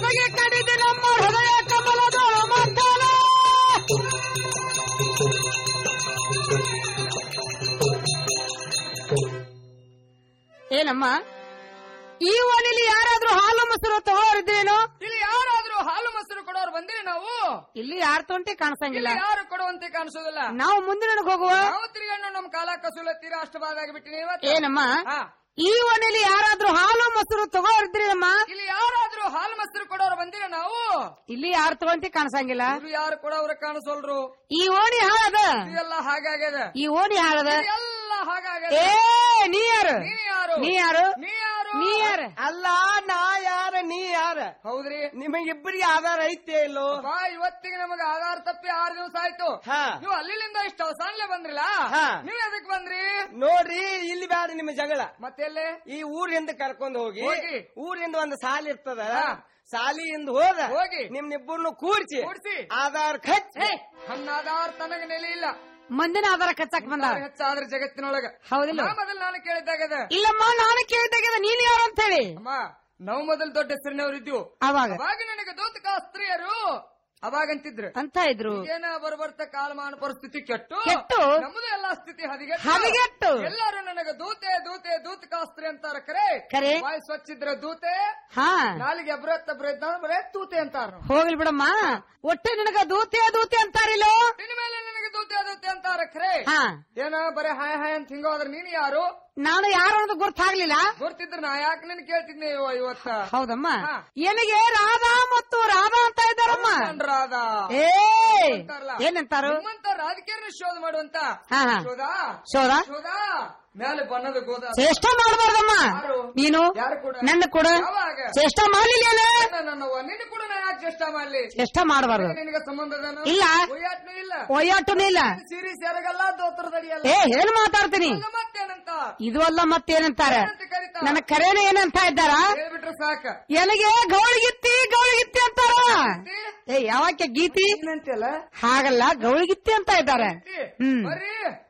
ನಮಗೆ ಕಡಿದೆ ನಮ್ಮ ಹೃದಯ ಕಮಲದ ಮಕ್ಕಳ ಏನಮ್ಮ ಈ ಓಣಿಲಿ ಯಾರಾದ್ರೂ ಹಾಲು ಮೊಸರು ತಗೋರಿದ್ರೇನು ಇಲ್ಲಿ ಯಾರಾದ್ರೂ ಹಾಲು ಮೊಸರು ಕೊಡೋರು ಬಂದಿರಿ ನಾವು ಇಲ್ಲಿ ಯಾರ ತೊಂಟಿ ಕಾಣಿಸಂಗಿಲ್ಲ ಇಲ್ಲಿ ಯಾರು ಕೊಡುವಂತೆ ಕಾಣಿಸೋದಿಲ್ಲ ನಾವು ಮುಂದಿನ ಹೋಗುವ ನಾವು ತಿರುಗಣ್ಣು ನಮ್ ಕಾಲ ಕಸುಲ ತೀರಾ ಅಷ್ಟು ಬಾದಾಗಿ ಬಿಟ್ಟಿನಿ ಇವತ್ತು ಏನಮ್ಮ ಹಾ. ಈ ಓಣಿಲಿ ಯಾರಾದ್ರೂ ಹಾಲು ಮೊಸರು ತಗೋರಿದ್ರೇನಮ್ಮ ಇಲ್ಲಿ ಯಾರಾದ್ರೂ ಹಾಲು ಮೊಸರು ಕೊಡೋರು ಬಂದಿರ ನಾವು ಇಲ್ಲಿ ಯಾರು ತಗೊಂತಿ ಕಾಣಿಸಂಗಿಲ್ಲ ಇವ್ರು ಯಾರು ಕೊಡೋರು ಕಾಣಿಸೋಲ್ರು ಈ ಓಣಿ ಹಾಳದ ಇದೆಲ್ಲ ಹಾಗಾಗ್ಯದ ಈ ಓಣಿ ಹಾಳದ ಎಲ್ಲ ಹಾಗಾಗ್ಯದ ಏ ನೀ ಯಾರು ನೀ ಯಾರು ನೀ ಯಾರು ನೀ ಯಾರು ನೀ ಯಾರು ಅಲ್ಲ ನಾ ಯಾರ ನೀ ಯಾರ ಹೌದ್ರಿ ನಿಮಗಿಬ್ಬರಿಗೆ ಆಧಾರ ಐತೆ ಇಲ್ಲೋ ಬಾ ಇವತ್ತಿಗೆ ನಮಗೆ ಆಧಾರ ತಪ್ಪಿ ಆರು ದಿವಸ ಆಯ್ತು ಹಾ. ನೀವು ಅಲ್ಲಿಂದ ಇಷ್ಟ ಅವಸಾನ್ಲೆ ಬಂದ್ರಿಲ್ಲ ಹಾ. ನೀವ್ ಎದಕ್ ಬಂದ್ರಿ ನೋಡ್ರಿ ಇಲ್ಲಿ ಬ್ಯಾಡ ನಿಮ್ಮ ಜಗಳ ಮತ್ತೆಲ್ಲೇ ಈ ಊರಿಂದ ಕರ್ಕೊಂಡು ಹೋಗಿ ಹೋಗಿ. ಊರಿಂದ ಒಂದು ಸಾಲಿ ಇರ್ತದ ಹಾ. ಸಾಲಿಯಿಂದ ಹೋದ ಹೋಗಿ. ನಿಮ್ನಿಬ್ಬರನ್ನು ಕೂರ್ಚಿ ಕೂಡ್ಸಿ. ಆಧಾರ್ ಖಚ್ ನನ್ನ ಆಧಾರ ತನಗ ನೆಲೆ ಇಲ್ಲ ಮಂದಿನ ಆಧಾರ ಕಚ್ಚಾಕ್ ಬಂದ ಹೆಚ್ಚಾದ್ರ ಜಗತ್ತಿನೊಳಗ ಹೌದಿಲ್ಲ ನಾ ಮೊದಲು ನಾನು ಕೇಳಿದ್ದಾಗದ ಇಲ್ಲಮ್ಮ ನಾನು ಕೇಳಿದಾಗ ನೀನ್ ಯಾರು ಅಂತ ಹೇಳಿ ಅಮ್ಮ ನಾವು ಮೊದಲು ದೊಡ್ಡ ಹೆಸರಿನವ್ರು ಇದ್ವು ಅವಾಗ ಅವಾಗ ನನಗೆ ದೌತಕ ಸ್ತ್ರೀಯರು ಅವಾಗಂತಿದ್ರು ಅಂತ ಇದ್ರು ಏನ ಬರ್ಬರ್ತ ಕಾಲಮಾನ ಪರಿಸ್ಥಿತಿ ಕೆಟ್ಟು ಕೆಟ್ಟು? ನಮ್ಮದು ಎಲ್ಲಾ ಸ್ಥಿತಿ ಹದಿಗೆಟ್ಟು ಹದಗೆಟ್ಟು. ಎಲ್ಲರೂ ನನಗೆ ದೂತೆ ದೂತೆ ದೂತಕಾಸ್ತ್ರಿ ಅಂತಾರ ಕರೆ ಕರೆ. ವಾಯ್ ಸ್ವಚ್ಛ ಇದ್ರೆ ದೂತೆ ಹಾ ನಾಲಿಗೆ ಅಬ್ರತ್ ಅಬ್ರತ್ ಬರೇ ತೂತೆ ಅಂತಾರ ಹೋಗ್ಲಿ ಬಿಡಮ್ಮ ಒಟ್ಟೆ ನಿನಗ ದೂತೆ ದೂತೆ ಅಂತಾರಿಲ್ಲೋ ಇನ್ ಮೇಲೆ ನನಗೆ ದೂತೆ ದೂತೆ ಅಂತಾರ ಖರೆ ಹಾ ಏನ ಬರೇ ಹಾಯ್ ಹಾಯ್ ಅಂತ ಹಿಂಗೋದ್ರ ನೀನ್ ಯಾರು ನಾನು ಯಾರು ಅನ್ನೋದು ಗುರ್ತಾಗ್ಲಿಲ್ಲ ಗೊತ್ತಿದ್ರ ನಾ ಯಾಕೆ ನಿನ್ ಕೇಳ್ತಿದ್ನಿ ಇವ- ಇವತ್ತ ಹೌದಮ್ಮ ಹಾ. ಏನಿಗೆ ರಾಧಾ ಮತ್ತು ರಾಧಾ ಅಂತ ಇದ್ದಾರಮ್ಮ ಕಂಡ್ರಾದ ಏ ಅಂತಾರಲ್ಲ. ಏನಂತಾರು ನಿಮ್ಮಂತ ರಾಜಕೀಯನ ಶೋಧ ಮಾಡುವಂತ ಹಾ, ಹಾ. ಶೋಧ ಶೋಧ ಶೋಧ ಮೇಲೆ ಬಣ್ಣದ ಗೋದ ಚೇಷ್ಟ ಮಾಡಬಾರ್ದಮ್ಮ ಯಾರು? ನೀನು ಯಾರು ಕೂಡ? ನನ್ನ ಕೂಡ ಯಾವಾಗ? ಚೇಷ್ಟ ಮಾಡ್ಲಿಲ್ಲ ನನ್ನವ್ವ ನಿನ್ನ ಕೂಡ ನಾ ಯಾಕೆ ಚೇಷ್ಟ ಮಾಡ್ಲಿ ಚೇಷ್ಟ ಮಾಡಬಾರ್ದು ನಿನಗೆ ಸಂಬಂಧದನು ಇಲ್ಲ. ಒಯ್ಯಾಟ್ನು ಇಲ್ಲ ಒಯ್ಯಾಟುನು ಇಲ್ಲ ಸಿರಿ ಸೆರಗಲ್ಲ ದೋತ್ರದಡಿಯಲ್ಲ ಏ ಏನ್ ಮಾತಾಡ್ತೀನಿ ಅಲ್ಲ ಮತ್ತೇನಂತ ಇದು ಅಲ್ಲ ಮತ್ತೇನಂತಾರೆ ಏನಂತ ಕರೀತಾರ? ನನ್ನ ಕರೇನ ಏನಂತ ಇದ್ದಾರ ಹೇಳ್ಬಿಟ್ರೆ ಸಾಕ ಎನಗೆ ಗೌಳಿಗಿತ್ತಿ ಗೌಳಿಗಿತ್ತಿ ಅಂತಾರ ಏ ಯಾವಾಕೆ ಗೀತಿ ಏನಂತೆಲ್ಲ ಹಾಗಲ್ಲ ಗೌಳಿಗಿತ್ತಿ ಅಂತ ಇದ್ದಾರೆ ಹ್ಮ್ ಬರ್ರಿ